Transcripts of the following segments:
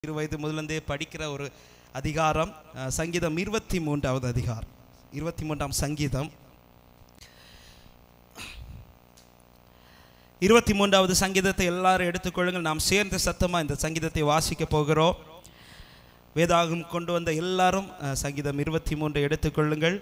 இரு வயது முதலிருந்தே படிக்கிற ஒரு அதிகாரம் அஹ், சங்கீதம் இருபத்தி மூன்றாவது அதிகாரம் இருபத்தி மூன்றாம் சங்கீதம் இருபத்தி மூன்றாவது சங்கீதத்தை எல்லாரும் எடுத்துக்கொள்ளுங்கள் நாம் சேர்ந்து சத்தமாக இந்த சங்கீதத்தை வாசிக்க போகிறோம் வேதாகம் கொண்டு வந்த எல்லாரும் அஹ், சங்கீதம் இருபத்தி மூன்றை எடுத்துக்கொள்ளுங்கள்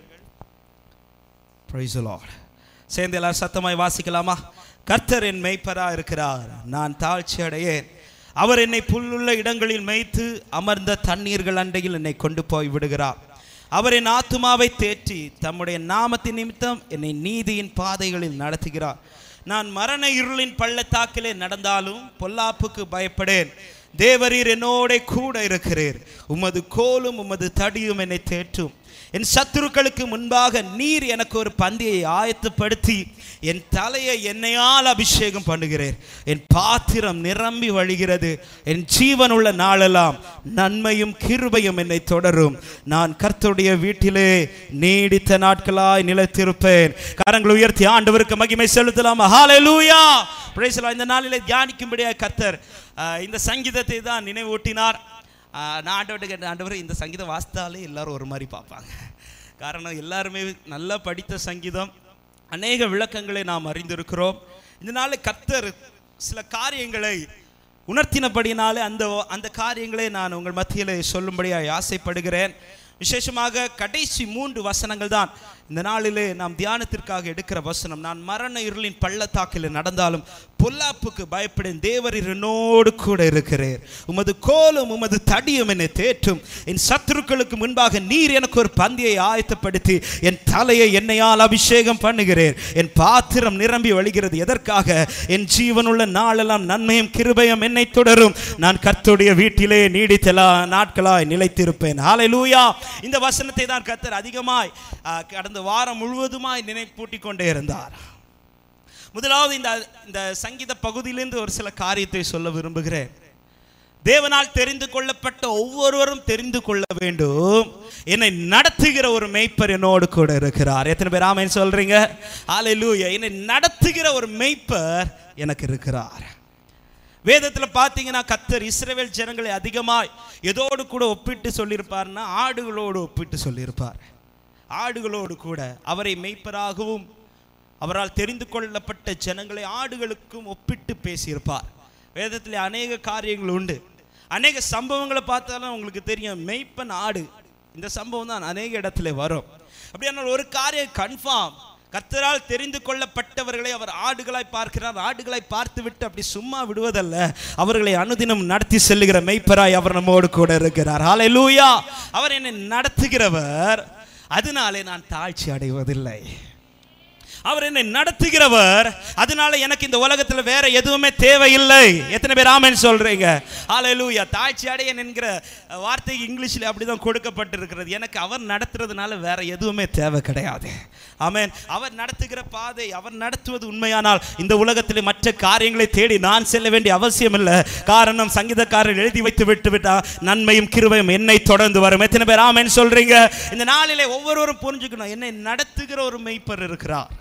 Praise the Lord. சேர்ந்து எல்லாரும் சத்தமாய் வாசிக்கலாமா கர்த்தர் என் மெய்ப்பரா இருக்கிறார் நான் தாழ்ச்சி அடையேன் அவர் என்னை புல்லுள்ள இடங்களில் மேய்த்து அமர்ந்த தண்ணீர்கள் அண்டையில் என்னை கொண்டு போய் விடுகிறார் அவர் என் ஆத்துமாவை தேற்றி தம்முடைய நாமத்தின் நிமித்தம் என்னை நீதியின் பாதைகளில் நடத்துகிறார் நான் மரண இருளின் பள்ளத்தாக்கிலே நடந்தாலும் பொல்லாப்புக்கு பயப்படேன் தேவரீர் என்னோட கூட இருக்கிறீர் உமது கோலும் உமது தடியும் என்னை தேற்றும் என் சத்துருக்களுக்கு முன்பாக நீர் எனக்கு ஒரு பந்தியை ஆயத்தப்படுத்தி என் தலையை எண்ணெயால் அபிஷேகம் பண்ணுகிறேன் என் பாத்திரம் நிரம்பி வழிகிறது என் ஜீவன் உள்ள நாளெல்லாம் நன்மையும் கிருபையும் என்னை தொடரும் நான் கர்த்தருடைய வீட்டிலே நீடித்த நாட்களாய் நிலைத்திருப்பேன் கரங்களை உயர்த்தி ஆண்டவருக்கு மகிமை செலுத்தலாம் ஹalleluya praise the Lord. இந்த நாளிலே தியானிக்கும்படியாக கர்த்தர் ஆஹ், இந்த சங்கீதத்தை தான் நினைவூட்டினார் ஆஹ், நான் ஆண்டவர்கிட்ட கேட்டேன் ஆண்டவர் இந்த சங்கீதம் வாசித்தாலே எல்லாரும் ஒரு மாதிரி பார்ப்பாங்க காரணம் எல்லாருமே நல்லா படித்த சங்கீதம் அநேக விளக்கங்களை நாம் அறிந்திருக்கிறோம் இந்த நாளில் கர்த்தர் சில காரியங்களை உணர்த்தினபடினாலே அந்த அந்த காரியங்களை நான் உங்கள் மத்தியில் சொல்லும்படியாக ஆசைப்படுகிறேன் விசேஷமாக கடைசி மூன்று வசனங்கள் தான் இந்த நாளிலே நாம் தியானத்திற்காக எடுக்கிற வசனம் நான் மரண இருளின் பள்ளத்தாக்கில் நடந்தாலும் பொல்லாப்புக்கு பயப்படேன் தேவர் என்னோடு கூட இருக்கிறேன் உமது கோலும் உமது தடியும் என்னை தேற்றும் என் சத்துருக்களுக்கு முன்பாக நீர் எனக்கு ஒரு பந்தியை ஆயத்தப்படுத்தி என் தலையை எண்ணெயால் அபிஷேகம் பண்ணுகிறேன் என் பாத்திரம் நிரம்பி வழிகிறது எதற்காக என் ஜீவனுள்ள நாளெல்லாம் நன்மையும் கிருபையும் என்னை தொடரும் நான் கர்த்தருடைய வீட்டிலே நீடித்தலா நாட்களாய் நிலைத்திருப்பேன் ஹalleluya இந்த வசனத்தை தான் கர்த்தர் அதிகமாய் ஆ, கடந்த வாரம் முழுவதுமாய் நினைப்பூட்டிக் கொண்டே இருந்தார் முதலாவது இந்த இந்த சங்கீத பகுதியிலிருந்து ஒரு சில காரியத்தை சொல்ல விரும்புகிறேன் தேவனால் தெரிந்து கொள்ளப்பட்ட ஒவ்வொருவரும் தெரிந்து கொள்ள வேண்டும் என்னை நடத்துகிற ஒரு மெய்ப்பர் என்னோடு கூட இருக்கிறார் எத்தனை பேர் ஆமைன்னு சொல்றீங்க ஹalleluya என்னை நடத்துகிற ஒரு மெய்ப்பர் எனக்கு இருக்கிறார் வேதத்தில் பார்த்தீங்கன்னா கத்தர் இஸ்ரவேல் ஜனங்களை அதிகமாய் எதோடு கூட ஒப்பிட்டு சொல்லியிருப்பார்னா ஆடுகளோடு ஒப்பிட்டு சொல்லியிருப்பார் ஆடுகளோடு கூட அவரை மெய்ப்பராகவும் அவரால் தெரிந்து கொள்ளப்பட்ட ஜனங்களை ஆடுகளுக்கும் ஒப்பிட்டு பேசியிருப்பார் வேதத்தில் அநேக காரியங்கள் உண்டு அநேக சம்பவங்களை பார்த்தாலும் உங்களுக்கு தெரியும் மெய்ப்பன் ஆடு இந்த சம்பவம் தான் அநேக இடத்துல வரும் அப்படியானால் ஒரு காரியம் கன்ஃபார்ம் கர்த்தரால் தெரிந்து கொள்ளப்பட்டவர்களை அவர் ஆடுகளாய் பார்க்கிறார் ஆடுகளாய் பார்த்து விட்டு அப்படி சும்மா விடுவதல்ல அவர்களை அனுதினம் நடத்தி செல்லுகிற மெய்ப்பராய் அவர் நம்மோடு கூட இருக்கிறார் ஹalleluya அவர் என்னை நடத்துகிறவர் அதனாலே நான் தாழ்ச்சி அடைவதில்லை அவர் என்னை நடத்துகிறவர் அதனால எனக்கு இந்த உலகத்தில் வேற எதுவுமே தேவையில்லை எத்தனை பேர் ஆமென் சொல்றீங்க ஹalleluya தாழ்ச்சி அடையன் என்கிற வார்த்தை இங்கிலீஷில் அப்படிதான் கொடுக்கப்பட்டிருக்கிறது எனக்கு அவர் நடத்துறதுனால வேற எதுவுமே தேவை கிடையாது ஆமென் அவர் நடத்துகிற பாதை அவர் நடத்துவது உண்மையானால் இந்த உலகத்தில் மற்ற காரியங்களை தேடி நான் செல்ல வேண்டிய அவசியம் இல்லை காரணம் சங்கீதக்காரர் எழுதி வைத்து விட்டு விட்டா நன்மையும் கிருபையும் என்னை தொடர்ந்து வரும் எத்தனை பேர் ஆமென் சொல்றீங்க இந்த நாளிலே ஒவ்வொருவரும் புரிஞ்சுக்கணும் என்னை நடத்துகிற ஒரு மெய்ப்பர் இருக்கிறார்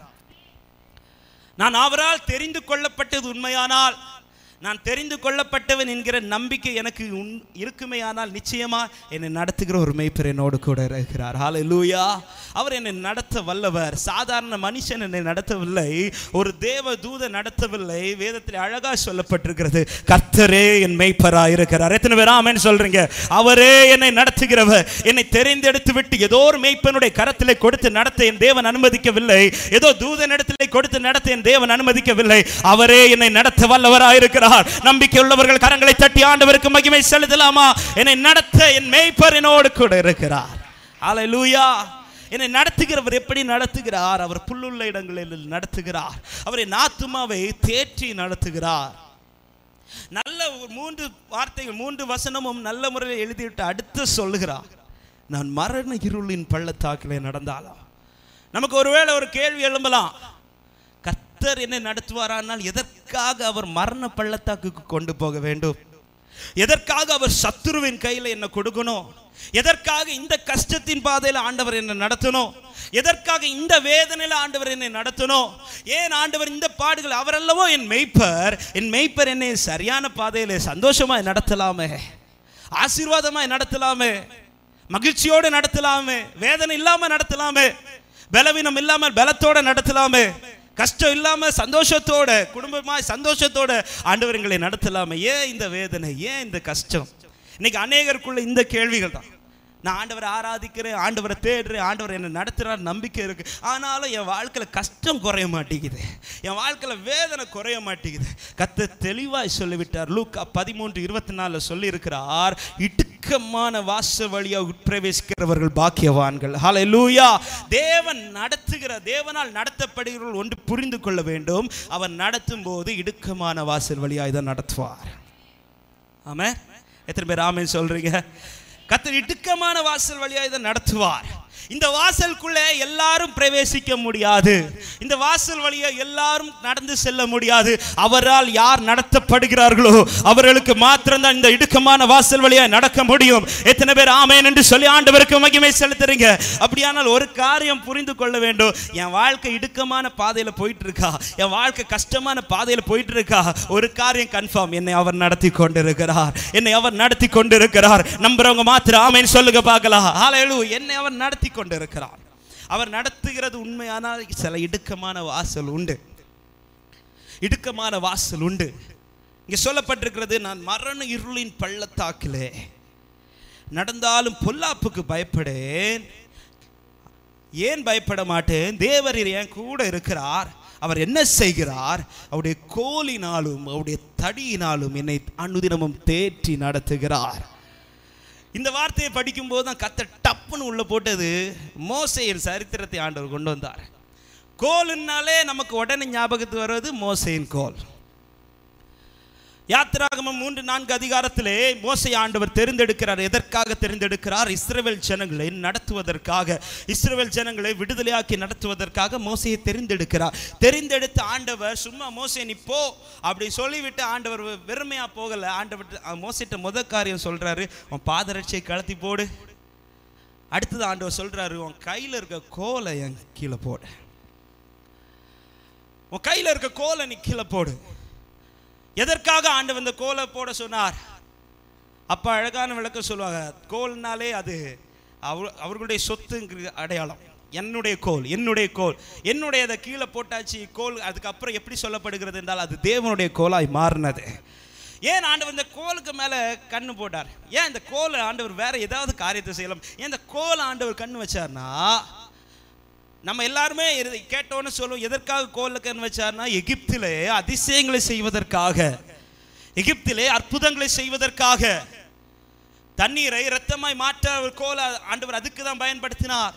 நான் அவரால் தெரிந்து கொள்ளப்பட்டது உண்மையானால் நான் தெரிந்து கொள்ளப்பட்டவன் என்கிற நம்பிக்கை எனக்கு உன் இருக்குமேயானால் நிச்சயமா என்னை நடத்துகிற ஒரு மெய்ப்பர் என்னோடு கூட இருக்கிறார் ஹalleluya அவர் என்னை நடத்த வல்லவர் சாதாரண மனுஷன் என்னை நடத்தவில்லை ஒரு தேவ தூத நடத்தவில்லை வேதத்தில் அழகா சொல்லப்பட்டிருக்கிறது கர்த்தரே என் மெய்ப்பரா இருக்கிறார் எத்தனை பேர் ஆமென் சொல்றீங்க அவரே என்னை நடத்துகிறவர் என்னை தெரிந்தெடுத்து விட்டு ஏதோ ஒரு மெய்ப்பனுடைய கரத்திலே கொடுத்து நடத்த என் தேவன் அனுமதிக்கவில்லை ஏதோ தூதனிடத்திலே கொடுத்து நடத்த என் தேவன் அனுமதிக்கவில்லை அவரே என்னை நடத்த வல்லவராய் இருக்கிறார் நம்பிக்கை உள்ளவர்கள் கரங்களை தட்டி ஆண்டவருக்கு மகிமை செலுத்தலாமா என்னை நடத்த என் மேய்ப்பர் என்னோடு கூட இருக்கிறார் ஹalleluya என்னை நடத்துகிறவர் எப்படி நடத்துகிறார் அவர் புல்லுள்ள இடங்களில் நடத்துகிறார் அவரை நாத்துமாவை தேற்றி நடத்துகிறார் நல்ல ஒரு மூன்று வார்த்தைகள் மூன்று வசனமும் நல்ல முறையில் எழுதிவிட்டு அடுத்து சொல்லுகிறார் நான் மரண இருளின் பள்ளத்தாக்கிலே நடந்தாலும் நமக்கு ஒருவேளை ஒரு கேள்வி எழும்பலாம் கர்த்தர் என்னை நடத்துவாரானால் எதற்காக அவர் மரண பள்ளத்தாக்குக்கு கொண்டு போக வேண்டும் எதற்காக அவர் சத்துருவின் கையில் என்ன கொடுக்கணும் எதற்காக இந்த கஷ்டத்தின் பாதையில் ஆண்டவர் என்னை நடத்தணும் எதற்காக இந்த வேதனையில் ஆண்டவர் என்னை நடத்தணும் ஏன் ஆண்டவர் இந்த பாடுகள் அவரல்லவோ என் மெய்ப்பர் என் மெய்ப்பர் என்னை சரியான பாதையில் சந்தோஷமாய் நடத்தலாமே ஆசீர்வாதமாய் நடத்தலாமே மகிழ்ச்சியோடு நடத்தலாமே வேதனை இல்லாம நடத்தலாமே பலவீனம் இல்லாம பலத்தோட நடத்தலாமே கஷ்டம் இல்லாம சந்தோஷத்தோட குடும்பமாய் சந்தோஷத்தோட ஆண்டவர்களை நடத்தலாமே ஏன் இந்த வேதனை ஏன் இந்த கஷ்டம் இன்னைக்கு அநேகருக்குள்ள இந்த கேள்விகள் தான் நான் ஆண்டவரை ஆராதிக்கிறேன் ஆண்டவரை தேடுறேன் ஆண்டவர் என்னை நடத்துகிறார் நம்பிக்கை இருக்கு ஆனாலும் என் வாழ்க்கையில் கஷ்டம் குறைய மாட்டேங்குது என் வாழ்க்கையில் வேதனை குறைய மாட்டேங்குது கத்த தெளிவாய் சொல்லிவிட்டார் லூக்கா பதிமூன்று இருபத்தி நாலில் சொல்லியிருக்கிறார் இடுக்கமான வாச வழியாக உட்பிரவேசிக்கிறவர்கள் பாக்கியவான்கள் ஹalleluya தேவன் நடத்துகிற தேவனால் நடத்தப்படுகிறவர்கள் ஒன்று புரிந்து கொள்ள வேண்டும் அவர் நடத்தும் போது இடுக்கமான வாசல் வழியாக தான் நடத்துவார் ஆமே எத்தனை பேர் ஆமென் சொல்றீங்க கத்தர் இடுக்கமான வாசல் வழியா இதை நடத்துவார் இந்த வாசலுக்குள்ளே எல்லாரும் பிரவேசிக்க முடியாது இந்த வாசல் வழியா எல்லாரும் நடந்து செல்ல முடியாது அவரால் யார் நடத்தப்படுகிறார்களோ அவர்களுக்கு மாத்திரம்தான் இந்த இடுக்கமான வாசல் வழியா நடக்க முடியும் எத்தனை பேர் ஆமேன் என்று சொல்லி ஆண்டவருக்கு மகிமை செலுத்துறீங்க அப்படியானால் ஒரு காரியம் புரிந்து கொள்ள வேண்டும் என் வாழ்க்கை இடுக்கமான பாதையில போயிட்டு இருக்கா என் வாழ்க்கை கஷ்டமான பாதையில போயிட்டு இருக்கா ஒரு காரியம் கன்ஃபார்ம் என்னை அவர் நடத்தி கொண்டிருக்கிறார் என்னை அவர் நடத்தி கொண்டிருக்கிறார் நம்புறவங்க மாத்திரம் ஆமேன்னு சொல்லுங்க பார்க்கலாம் ஹalleluya என்னை அவர் நடத்தி கொண்டிருக்கிறார் அவர் நடத்துகிறது உண்மையானால் சில இடுக்கமான வாசல் உண்டு இடுக்கமான வாசல் உண்டு இங்க சொல்லப்பட்டிருக்கிறது நான் மரண இருளின் பள்ளத்தாக்கிலே நடந்தாலும் பொல்லாப்புக்கு பயப்படேன் ஏன் பயப்பட மாட்டேன் தேவரீர் என் கூட இருக்கிறார் அவர் என்ன செய்கிறார் அவருடைய கோலினாலும் அவருடைய தடியினாலும் என்னை அனுதினமும் தேற்றி நடத்துகிறார் இந்த வார்த்தையை படிக்கும்போது தான் கத்த டப்புன்னு உள்ள போட்டது மோசையின் சரித்திரத்தை ஆண்டவர் கொண்டு வந்தார் கோலுன்னாலே நமக்கு உடனே ஞாபகத்துக்கு வருவது மோசையின் கோல் யாத்திராகமம் மூன்று நான்கு அதிகாரத்திலே மோசை ஆண்டவர் தெரிந்தெடுக்கிறார் எதற்காக தெரிந்தெடுக்கிறார் இஸ்ரவேல் ஜனங்களை நடத்துவதற்காக இஸ்ரவேல் ஜனங்களை விடுதலையாக்கி நடத்துவதற்காக மோசையை தெரிந்தெடுக்கிறார் தெரிந்தெடுத்த ஆண்டவர் சும்மா மோசை நீ போ அப்படி சொல்லிவிட்டு ஆண்டவர் வெறுமையா போகல ஆண்டவர் மோசிட்ட முத காரியம் சொல்றாரு உன் பாதரட்சியை கழட்டி போடு அடுத்தது ஆண்டவர் சொல்றாரு உன் கையில இருக்க கோலை என் கீழே போடு உன் கையில இருக்க கோலை நீ கீழே போடு எதற்காக ஆண்டவர் இந்த கோலை போட சொன்னார் அப்ப அழகான விளக்கம் சொல்லுவாங்க கோல்னாலே அது அவர் அவர்களுடைய சொத்துங்கிற அடையாளம் என்னுடைய கோல் என்னுடைய கோல் என்னுடையதை கீழே போட்டாச்சு கோல் அதுக்கப்புறம் எப்படி சொல்லப்படுகிறது என்றால் அது தேவனுடைய கோலாய் மாறினது ஏன் ஆண்டவர் இந்த கோலுக்கு மேலே கண்ணு போட்டார் ஏன் இந்த கோலை ஆண்டவர் வேற ஏதாவது காரியத்தை செய்யலாம் ஏன் இந்த கோலை ஆண்டவர் கண்ணு வச்சார்னா நம்ம எல்லாருமே இதை கேட்டோன்னு சொல்லுவோம் எதற்காக கோல்ல கண் வச்சார்னா எகிப்திலே அதிசயங்களை செய்வதற்காக எகிப்திலே அற்புதங்களை செய்வதற்காக தண்ணீரை இரத்தமாய் மாற்ற ஒரு கோலை ஆண்டவர் அதுக்கு தான் பயன்படுத்தினார்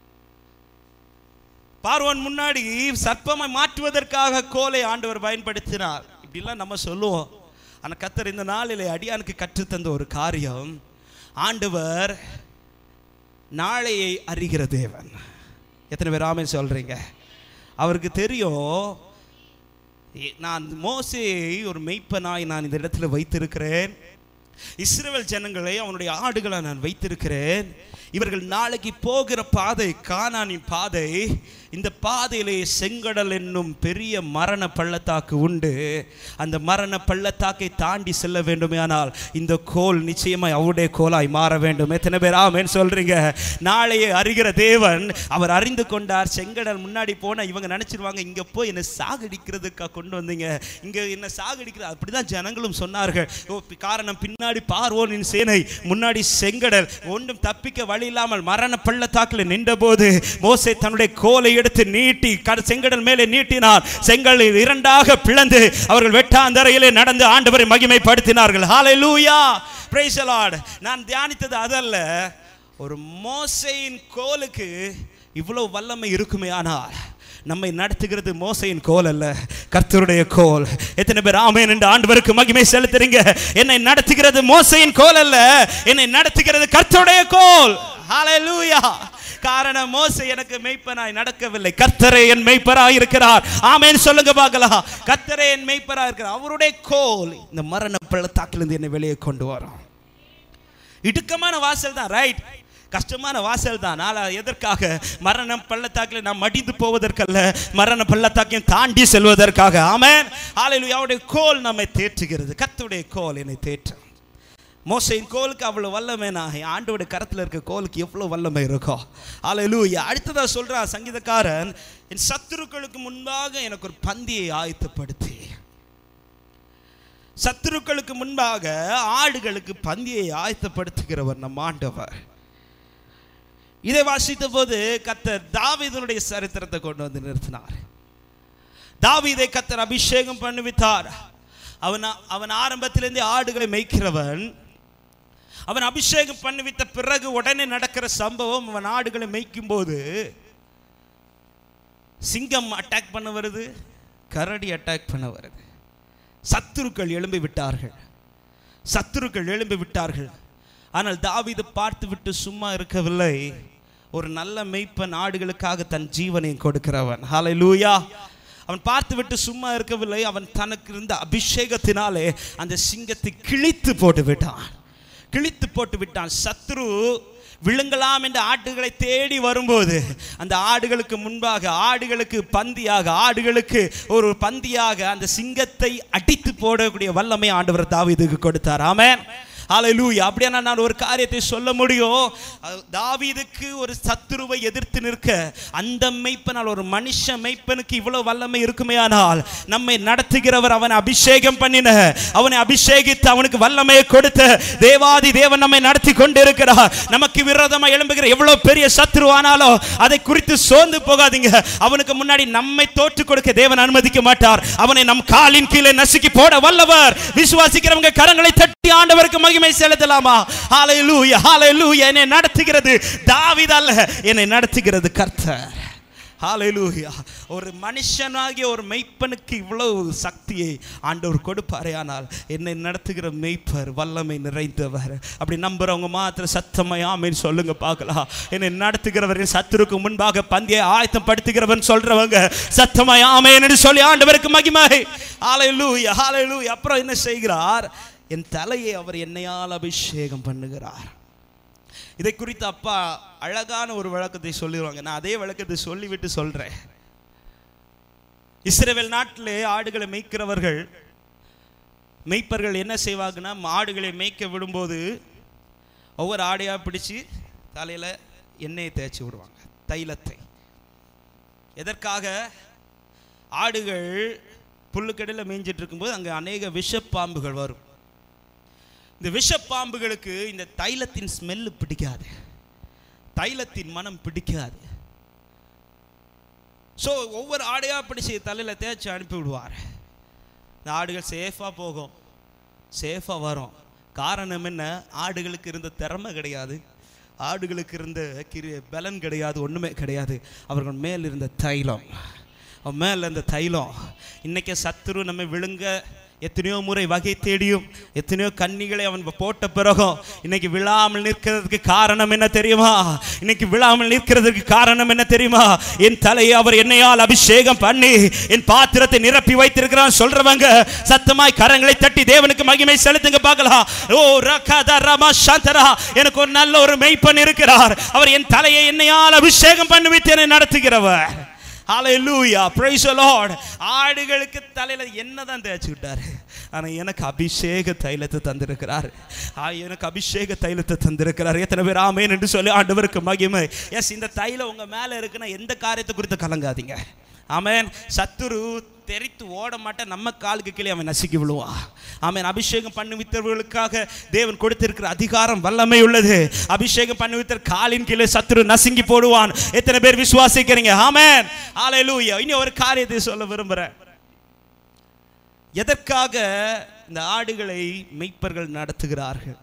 பார்வன் முன்னாடி சர்ப்பமாய் மாற்றுவதற்காக கோலை ஆண்டவர் பயன்படுத்தினார் இப்படிலாம் நம்ம சொல்லுவோம் ஆனால் கத்தர் இந்த நாளிலே அடியானுக்கு கற்றுத்தந்த ஒரு காரியம் ஆண்டவர் நாளையை அறிகிற தேவன் எத்தனை பேர் ஆமென் சொல்றீங்க அவருக்கு தெரியும் ஏ- நான் மோசேயை ஒரு மெய்ப்பனாய் நான் இந்த இடத்துல வைத்திருக்கிறேன் இஸ்ரவேல் ஜனங்களை அவனுடைய ஆடுகளை நான் வைத்திருக்கிறேன் இவர்கள் நாளைக்கு போகிற பாதை கானானின் பாதை இந்த பாதையிலே செங்கடல் என்னும் பெரிய மரண பள்ளத்தாக்கு உண்டு அந்த மரண பள்ளத்தாக்கை தாண்டி செல்ல வேண்டுமேயானால் இந்த கோல் நிச்சயமாய் அவருடைய கோலாய் மாற வேண்டும் எத்தனை பேர் ஆமென் சொல்றீங்க நாளையே அறிகிற தேவன் அவர் அறிந்து கொண்டார் செங்கடல் முன்னாடி போனா இவங்க நினைச்சிருவாங்க இங்க போய் என்ன சாகடிக்கிறதுக்காக கொண்டு வந்தீங்க இங்க என்ன சாகடிக்கிறது அப்படிதான் ஜனங்களும் சொன்னார்கள் ஓ, பி- காரணம் பின்னாடி பார்வோனின் சேனை முன்னாடி செங்கடல் ஒன்றும் தப்பிக்க வழி இல்லாமல் மரண பள்ளத்தாக்கில் நின்றபோது மோசே தன்னுடைய கோலை எடுத்து நீட்டி கட- செங்கடல் மேலே நீட்டினார் செங்கல் இரண்டாக பிளந்து அவர்கள் வெட்டாந்தரையிலே நடந்து ஆண்டவரை மகிமைப்படுத்தினார்கள் ஹalleluya praise the lord நான் தியானித்தது அதல்ல ஒரு மோசையின் கோலுக்கு இவ்வளவு வல்லமை இருக்குமே ஆனால் நம்மை நடத்துகிறது மோசையின் கோல் அல்ல கர்த்தருடைய கோல் எத்தனை பேர் ஆமென் என்று ஆண்டவருக்கு மகிமை செலுத்துறீங்க என்னை நடத்துகிறது மோசையின் கோல் அல்ல என்னை நடத்துகிறது கர்த்தருடைய கோல் ஹalleluya காரணம் மோசை எனக்கு மெய்ப்பனாய் நடக்கவில்லை கர்த்தரே என் மெய்ப்பராய் இருக்கிறார் ஆமென் சொல்லுங்க பார்க்கலாம் கர்த்தரே என் மெய்ப்பராய் இருக்கிறார் அவருடைய கோல் இந்த மரண பள்ளத்தாக்கிலிருந்து என்னை வெளியே கொண்டு வரும் இடுக்கமான வாசல் தான் ரைட் கஷ்டமான வாசல் தான் நாளா எதற்காக மரணம் பள்ளத்தாக்கில் நாம் மடிந்து போவதற்கல்ல மரண பள்ளத்தாக்கையும் தாண்டி செல்வதற்காக ஆமென் ஹalleluya அவருடைய கோல் நம்மை தேற்றுகிறது கர்த்தருடைய கோல் என்னை தேற்றும் மோசையின் கோலுக்கு அவ்வளோ வல்லமைனா என் ஆண்டோட கரத்தில் இருக்க கோலுக்கு எவ்வளோ வல்லமை இருக்கும் அல்லேலூயா அடுத்ததா சொல்றான் சங்கீதக்காரன் என் சத்துருக்களுக்கு முன்பாக எனக்கு ஒரு பந்தியை ஆயத்தப்படுத்தி சத்துருக்களுக்கு முன்பாக ஆடுகளுக்கு பந்தியை ஆயத்தப்படுத்துகிறவர் நம் ஆண்டவர் இதை வாசித்த போது கத்தர் தாவீதனுடைய சரித்திரத்தை கொண்டு வந்து நிறுத்தினார் தாவீதை கத்தர் அபிஷேகம் பண்ணுவித்தார் அவன் அவன் ஆரம்பத்திலிருந்தே ஆடுகளை மேய்க்கிறவன் அவன் அபிஷேகம் பண்ணுவித்த பிறகு உடனே நடக்கிற சம்பவம் அவன் ஆடுகளை மேய்க்கும் போது சிங்கம் அட்டாக் பண்ண வருது கரடி அட்டாக் பண்ண வருது சத்துருக்கள் எழும்பி விட்டார்கள் சத்துருக்கள் எழும்பி விட்டார்கள் ஆனால் தாவீது பார்த்து விட்டு சும்மா இருக்கவில்லை ஒரு நல்ல மெய்ப்பன் ஆடுகளுக்காக தன் ஜீவனை கொடுக்கிறவன் ஹalleluya அவன் பார்த்து விட்டு சும்மா இருக்கவில்லை அவன் தனக்கு இருந்த அபிஷேகத்தினாலே அந்த சிங்கத்தை கிழித்து போட்டு விட்டான் கிழித்து போட்டு விட்டான் சத்ரு விழுங்கலாம் என்ற ஆட்டுகளை தேடி வரும்போது அந்த ஆடுகளுக்கு முன்பாக ஆடுகளுக்கு பந்தியாக ஆடுகளுக்கு ஒரு பந்தியாக அந்த சிங்கத்தை அடித்து போடக்கூடிய வல்லமை ஆண்டவர் தாவீதுக்கு கொடுத்தார் ஆமென் ஹalleluya அப்படியான நான் ஒரு காரியத்தை சொல்ல முடியும் அஹ் தாவீதுக்கு ஒரு சத்துருவை எதிர்த்து நிற்க அந்த மெய்ப்பனால் ஒரு மனுஷ மெய்ப்பனுக்கு இவ்வளவு வல்லமை இருக்குமேயானால் நம்மை நடத்துகிறவர் அவனை அபிஷேகம் பண்ணின அவனை அபிஷேகித்து அவனுக்கு வல்லமையை கொடுத்த தேவாதி தேவன் நம்மை நடத்தி கொண்டிருக்கிறார் நமக்கு விரோதமாக எழும்புகிற எவ்வளவு பெரிய சத்துருவானாலும் அதை குறித்து சோர்ந்து போகாதீங்க அவனுக்கு முன்னாடி நம்மை தோற்று கொடுக்க தேவன் அனுமதிக்க மாட்டார் அவனை நம் காலின் கீழே நசுக்கி போட வல்லவர் விசுவாசிக்கிறவங்க கரங்களை தட்டி ஆண்டவருக்கு மகிமை செலுத்தலாமா ஹalleluya ஹalleluya என்னை நடத்துகிறது தாவீது அல்ல என்னை நடத்துகிறது கர்த்தர் ஹalleluya ஒரு மனுஷனாகிய ஒரு மெய்ப்பனுக்கு இவ்வளவு சக்தியை ஆண்டவர் கொடுப்பாரே ஆனால் என்னை நடத்துகிற மெய்ப்பர் வல்லமை நிறைந்தவர் அப்படி நம்புறவங்க மாத்திர சத்தமாய் ஆமென் சொல்லுங்க பார்க்கலாம் என்னை நடத்துகிறவர் என் சத்துருக்கு முன்பாக பந்தியை ஆயத்தம் படுத்துகிறவன் சொல்றவங்க சத்தமாய் ஆமென் என்று சொல்லி ஆண்டவருக்கு மகிமை ஹalleluya ஹalleluya அப்புறம் என்ன செய்கிறார் என் தலையை அவர் என்னையால் அபிஷேகம் பண்ணுகிறார் இதை குறித்து அப்பா அழகான ஒரு விளக்கத்தை சொல்லிடுவாங்க நான் அதே விளக்கத்தை சொல்லிவிட்டு சொல்றேன் இஸ்ரேல் நாட்டிலே ஆடுகளை மேய்க்கிறவர்கள் மேய்ப்பர்கள் என்ன செய்வாங்கன்னா ஆடுகளை மேய்க்க விடும்போது ஒவ்வொரு ஆடையா பிடிச்சு தலையில எண்ணெயை தேய்ச்சி விடுவாங்க தைலத்தை எதற்காக ஆடுகள் புல்லுக்கடையில் மேய்ஞ்சிட்டு இருக்கும்போது அங்கே அநேக விஷப்பாம்புகள் வரும் இந்த விஷப்பாம்புகளுக்கு இந்த தைலத்தின் ஸ்மெல்லு பிடிக்காது தைலத்தின் மனம் பிடிக்காது ஸோ ஒவ்வொரு ஆடையாக பிடிச்சி தலையில் தேய்ச்சி அனுப்பி விடுவார் இந்த ஆடுகள் சேஃபாக போகும் சேஃபாக வரும் காரணம் என்ன ஆடுகளுக்கு இருந்த திறமை கிடையாது ஆடுகளுக்கு இருந்த கிரி பலன் கிடையாது ஒன்றுமே கிடையாது அவர்கள் மேல் இருந்த தைலம் அவன் மேல் இருந்த தைலம் இன்னைக்கு சத்துரு நம்மை விழுங்க எத்தனையோ முறை வகை தேடியும் எத்தனையோ கன்னிகளை அவன் போட்ட பிறகும் இன்னைக்கு விழாமல் நிற்கிறதுக்கு காரணம் என்ன தெரியுமா இன்னைக்கு விழாமல் நிற்கிறதுக்கு காரணம் என்ன தெரியுமா என் தலையை அவர் என்னையால் அபிஷேகம் பண்ணி என் பாத்திரத்தை நிரப்பி வைத்திருக்கிறான் சொல்றவங்க சத்தமாய் கரங்களை தட்டி தேவனுக்கு மகிமை செலுத்துங்க பார்க்கலாம் ஓ ரகத ரம சந்தரா எனக்கு ஒரு நல்ல ஒரு மெய்ப்பன் இருக்கிறார் அவர் என் தலையை என்னையால் அபிஷேகம் பண்ணி வைத்து என்னை நடத்துகிறவர் ஹalleluya praise the lord ஆடுகளுக்கு தலையில என்னதான் தேய்ச்சி விட்டாரு ஆனா எனக்கு அபிஷேக தைலத்தை தந்திருக்கிறார் ஆ, எனக்கு அபிஷேக தைலத்தை தந்திருக்கிறார் எத்தனை பேர் ஆமேன் என்று சொல்லி ஆண்டவருக்கு மகிமை எஸ் இந்த தைலம் உங்க மேல இருக்குன்னா எந்த காரியத்தை குறித்து கலங்காதீங்க ஆமென் சத்துரு தெரித்து ஓட மாட்டேன் நம்ம காலுக்கு கீழே அவன் நசுக்கி விழுவான் ஆமென் அபிஷேகம் பண்ணுவித்தவர்களுக்காக தேவன் கொடுத்திருக்கிற அதிகாரம் வல்லமை உள்ளது அபிஷேகம் பண்ணுவித்தர் காலின் கீழே சத்துரு நசுங்கி போடுவான் எத்தனை பேர் விசுவாசிக்கிறீங்க ஆமென் ஹalleluya இனி ஒரு காரியத்தை சொல்ல விரும்புறேன் எதற்காக இந்த ஆடுகளை மெய்ப்பர்கள் நடத்துகிறார்கள்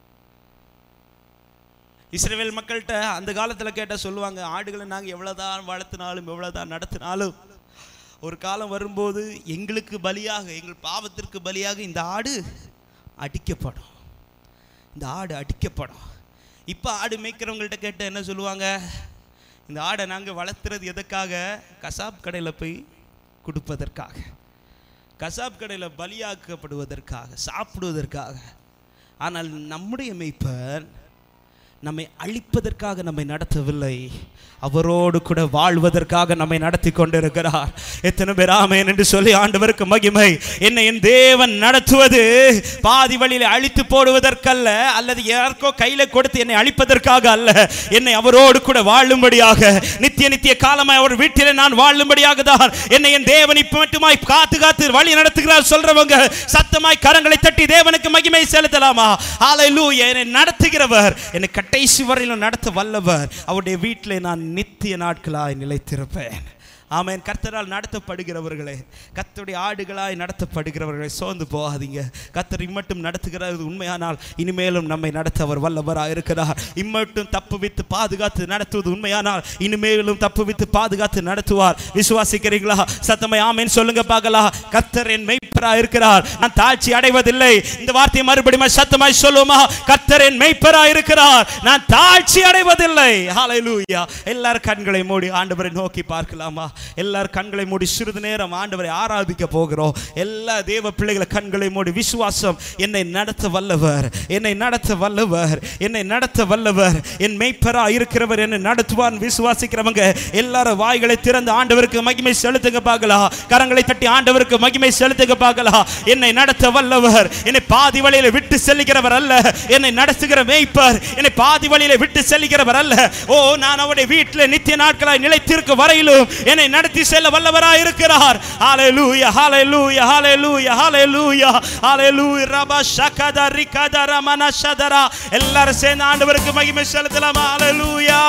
இஸ்ரேல் மக்கள்கிட்ட அந்த காலத்தில் கேட்டால் சொல்லுவாங்க ஆடுகளை நாங்கள் எவ்வளோதான் வளர்த்தினாலும் எவ்வளோதான் நடத்தினாலும் ஒரு காலம் வரும்போது எங்களுக்கு பலியாக எங்கள் பாவத்திற்கு பலியாக இந்த ஆடு அடிக்கப்படும் இந்த ஆடு அடிக்கப்படும் இப்போ ஆடு மேய்க்கிறவங்கள்ட்ட கேட்ட என்ன சொல்லுவாங்க இந்த ஆடை நாங்கள் வளர்த்துறது எதுக்காக கசாப் கடையில் போய் கொடுப்பதற்காக கசாப் கடையில் பலியாக்கப்படுவதற்காக சாப்பிடுவதற்காக ஆனால் நம்முடைய மெய்ப்பர் நம்மை அழிப்பதற்காக நம்மை நடத்தவில்லை அவரோடு கூட வாழ்வதற்காக நம்மை நடத்தி கொண்டிருக்கிறார் எத்தனை பேர் ஆமேன் என்று சொல்லி ஆண்டவருக்கு மகிமை என்னை என் தேவன் நடத்துவது பாதி வழியில் அழித்து போடுவதற்கல்ல அல்லது யாருக்கோ கையில கொடுத்து என்னை அழிப்பதற்காக அல்ல என்னை அவரோடு கூட வாழும்படியாக நித்திய நித்திய காலமாய் அவர் வீட்டிலே நான் வாழும்படியாக தான் என்னை என் தேவன் இப்ப மட்டுமாய் காத்து காத்து வழி நடத்துகிறார் சொல்றவங்க சத்தமாய் கரங்களை தட்டி தேவனுக்கு மகிமை செலுத்தலாமா ஹalleluya என்னை நடத்துகிறவர் என்னை கடைசி வரையிலும் நடத்த வல்லவர் அவருடைய வீட்டிலே நான் நித்திய நாட்களாய் நிலைத்திருப்பேன் ஆமென் கர்த்தரால் நடத்தப்படுகிறவர்களே கர்த்தருடைய ஆடுகளாய் நடத்தப்படுகிறவர்களே சோர்ந்து போகாதீங்க கர்த்தர் இம்மட்டும் நடத்துகிறது உண்மையானால் இனிமேலும் நம்மை நடத்த அவர் வல்லவராக இருக்கிறார் இம்மட்டும் தப்புவித்து பாதுகாத்து நடத்துவது உண்மையானால் இனிமேலும் தப்புவித்து பாதுகாத்து நடத்துவார் விசுவாசிக்கிறீங்களா சத்தமை ஆமென் சொல்லுங்க பார்க்கலாம் கர்த்தர் என் மெய்ப்பரா இருக்கிறார் நான் தாழ்ச்சி அடைவதில்லை இந்த வார்த்தையை மறுபடியும் சத்தமாய் சொல்லுமா கர்த்தர் என் மெய்ப்பரா இருக்கிறார் நான் தாழ்ச்சி அடைவதில்லை ஹalleluya எல்லார் கண்களை மூடி ஆண்டவரை நோக்கி பார்க்கலாமா எல்லார் கண்களை மூடி சிறிது நேரம் ஆண்டவரை ஆராதிக்க போகிறோம் எல்லா தேவ பிள்ளைகளை கண்களை மூடி விசுவாசம் என்னை நடத்த வல்லவர் என்னை நடத்த வல்லவர் என்னை நடத்த வல்லவர் என் மெய்ப்பரா இருக்கிறவர் என்னை நடத்துவார் விசுவாசிக்கிறவங்க எல்லாரும் வாய்களை திறந்து ஆண்டவருக்கு மகிமை செலுத்துங்க பார்க்கலாம் கரங்களை தட்டி ஆண்டவருக்கு மகிமை செலுத்துங்க பார்க்கலாம் என்னை நடத்த வல்லவர் என்னை பாதி வழியில விட்டு செல்லுகிறவர் அல்ல என்னை நடத்துகிற மேய்ப்பர் என்னை பாதி வழியில விட்டு செல்லுகிறவர் அல்ல ஓ நான் அவருடைய வீட்டில் நித்திய நாட்களாய் நிலைத்திருக்க வரையிலும் என்னை நடத்தி செல்ல வல்லவராய் இருக்கிறார் ஹalleluya ஹalleluya ஹalleluya ஹalleluya ஹalleluya ரபா ஷகத ரிகத ரமன ஷதரா எல்லாரும் சேர்ந்து ஆண்டவருக்கு மகிமை செலுத்தலாம் ஹalleluya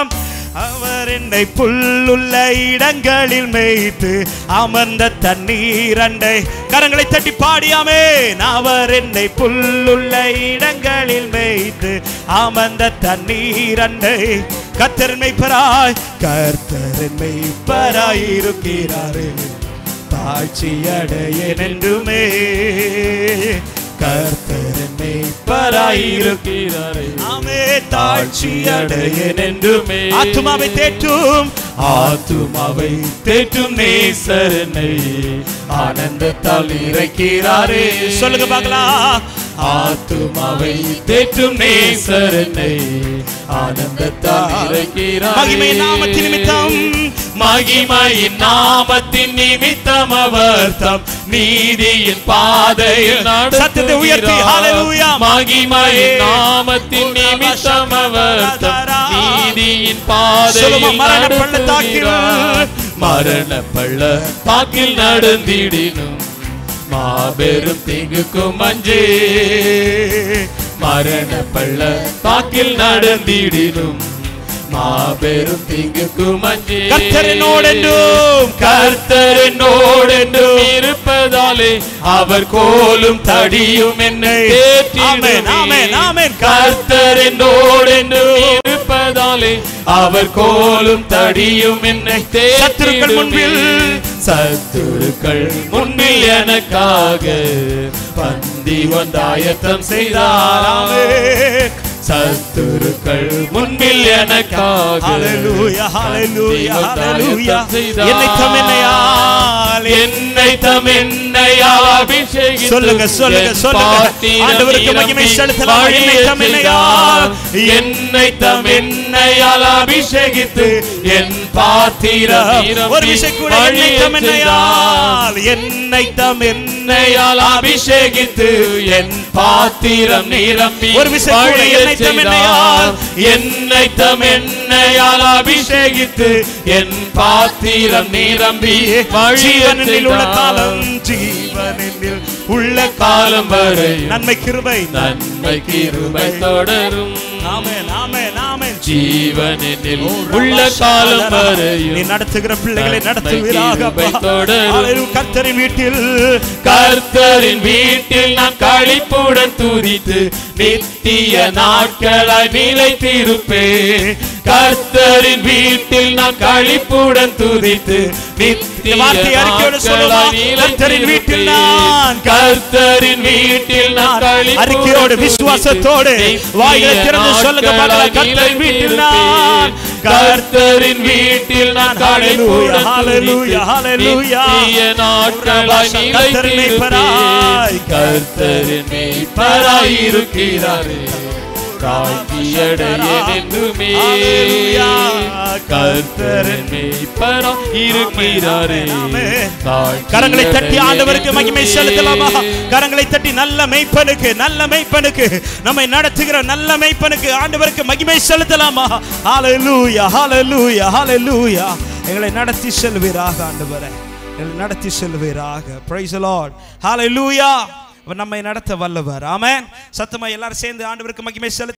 அவர் என்னை புல்லுள்ள இடங்களில் மேய்த்து அமர்ந்த தண்ணீர் அண்டை கரங்களை தட்டி பாடியாமே அவர் என்னை புல்லுள்ள இடங்களில் மேய்த்து அமர்ந்த தண்ணீர் அண்டை கத்தரன் மெய்ப்பராய் கர்த்தரன் மெய்ப்பராய் இருக்கிறாரே தாழ்ச்சி அடையேன் என்றுமே கர்த்தரன் மெய்ப்பராய் இருக்கிறாரே ஆமே தாழ்ச்சி அடையேன் என்றுமே ஆத்துமாவை தேற்றும் ஆத்துமாவை தேற்றும் நேசரனை ஆனந்தத்தால் இறைக்கிறாரே சொல்லுங்க பார்க்கலாம் ஆத்துமாவை தேற்றும் நேசரனை ஆனந்தத்தால் இறைக்கிறாரே மகிமை நாமத்தின் நிமித்தம் மகிமையின் நாமத்தின் நிமித்தம் அவர் தம் நீதியின் பாதையில் சத்தத்தை உயர்த்தி, ஹalleluya. மகிமையின் நாமத்தின் நிமித்தம் அவர் தம் நீதியின் சொல்லுமா, பாதையில் மரண பள்ளத்தாக்கில் நடத்துகிறார். மரண பள்ளத்தாக்கில் நடந்திடினும் மாபெரும் தீங்குக்கும் அஞ்சே மரண பள்ளத்தாக்கில் நடந்திடினும் மாபெரும் தீங்குக்கும் அஞ்சே கர்த்தரினோடென்றும் கர்த்தரினோடென்றும் இருப்பதாலே அவர் கோலும் தடியும் என்னை ஆமென், ஆமென், ஆமென். கர்த்தரினோடென்றும் இருப்பதாலே அவர் கோலும் தடியும் என்னை சத்துருக்கள் முன்பில் சத்துருக்கள் முன்பில் எனக்காக பந்தி ஒன்றாயத்தம் செய்தாராமே சத்துருக்கள் முன்பில் எனக்காக ஹalleluya ஹalleluya பந்தி ஹalleluya ஒன்றாயத்தம் செய்தார். என்னை தம்மென்னையால் என்னை தமென்னையால் அபிஷேகித்து சொல்லுங்க, சொல்லுங்க, என் சொல்லுங்க. பாத்திரம் ஆண்டவருக்கு மகிமை நிரம்பி செலுத்தலாம். என்னை வழியச் தம்மென்னையால் செய்தார். என்னை தமென்னையால் அபிஷேகித்து என் பாத்திரம் நிரம்பி ஒரு விஷயம் கூட என்னை வழியச் தம்மென்னையால் என்னை தம்மென்னை என்னையால் அபிஷேகித்து என் பாத்திரம் நிரம்பி ஒரு விஷயம் கூட வழியச் என்னை தமென்னையால் செய்தார். என்னை தமென்னையால் அபிஷேகித்து என் பாத்திரம் நிரம்பி வழியச் ஜீவனில் உள்ள காலம் செய்தார். ஜீவனில் உள்ள காலம் வரையும் நன்மை கிருபை நன்மை கிருபை தொடரும் ஆமென் ஆமென் ஆமென் ஜீவனில் உள்ள காலம் நீ வரையும் நடத்துகிற பிள்ளைகளை நன்மை நடத்துவீராக கிருபை அப்பா. தொடரும். ஹalleluya. கர்த்தரின் வீட்டில் கர்த்தரின் வீட்டில் நான் களிப்புடன் துதித்து நித்திய நாட்களாய் நிலைத்திருப்பேன் கர்த்தரின் வீட்டில் நான் களிப்புடன் துதித்து இந்த நித்திய வார்த்தையை அறிக்கையோடு சொல்லுமா? நாட்களாய் கர்த்தரின் வீட்டில் நிலைத்திருப்பேன். நான் கர்த்தரின் வீட்டில் நான் களிப்புடன் அறிக்கையோடு துதித்து விசுவாசத்தோடு நித்திய வாய்களை திறந்து சொல்லுங்க பார்க்கலாம். நாட்களாய் கர்த்தரின் வீட்டில் நான் கர்த்தரின் வீட்டில் நான் களிப்புடன் ஹalleluya, ஹalleluya. நித்திய நாட்களாய் கர்த்தரின் நிலைத்திருப்பேன். மேய்ப்பராய், கர்த்தரின் மேய்ப்பராய் இருக்கிறாரே தாழ்த்தியடையென்றுமே Hallelujah. கர்த்தரின் மேய்ப்பரா இருக்கிறாரே ஆமென். கரங்களை தட்டி ஆண்டவருக்கு மகிமை செலுத்தலாமா கரங்களை தட்டி நல்ல மெய்ப்பனுக்கு நல்ல மெய்ப்பனுக்கு நம்மை நடத்துகிற நல்ல மெய்ப்பனுக்கு ஆண்டவருக்கு மகிமை செலுத்தலாமா ஹalleluya ஹalleluya ஹalleluya எங்களை நடத்தி செல்வீராக ஆண்டவரே எங்களை நடத்தி செல்வீராக praise the lord hallelujah அவர் நம்மை நடத்த வல்லவர் ஆமென் சத்தமா எல்லாரும் சேர்ந்து ஆண்டவருக்கு மகிமை செலுத்த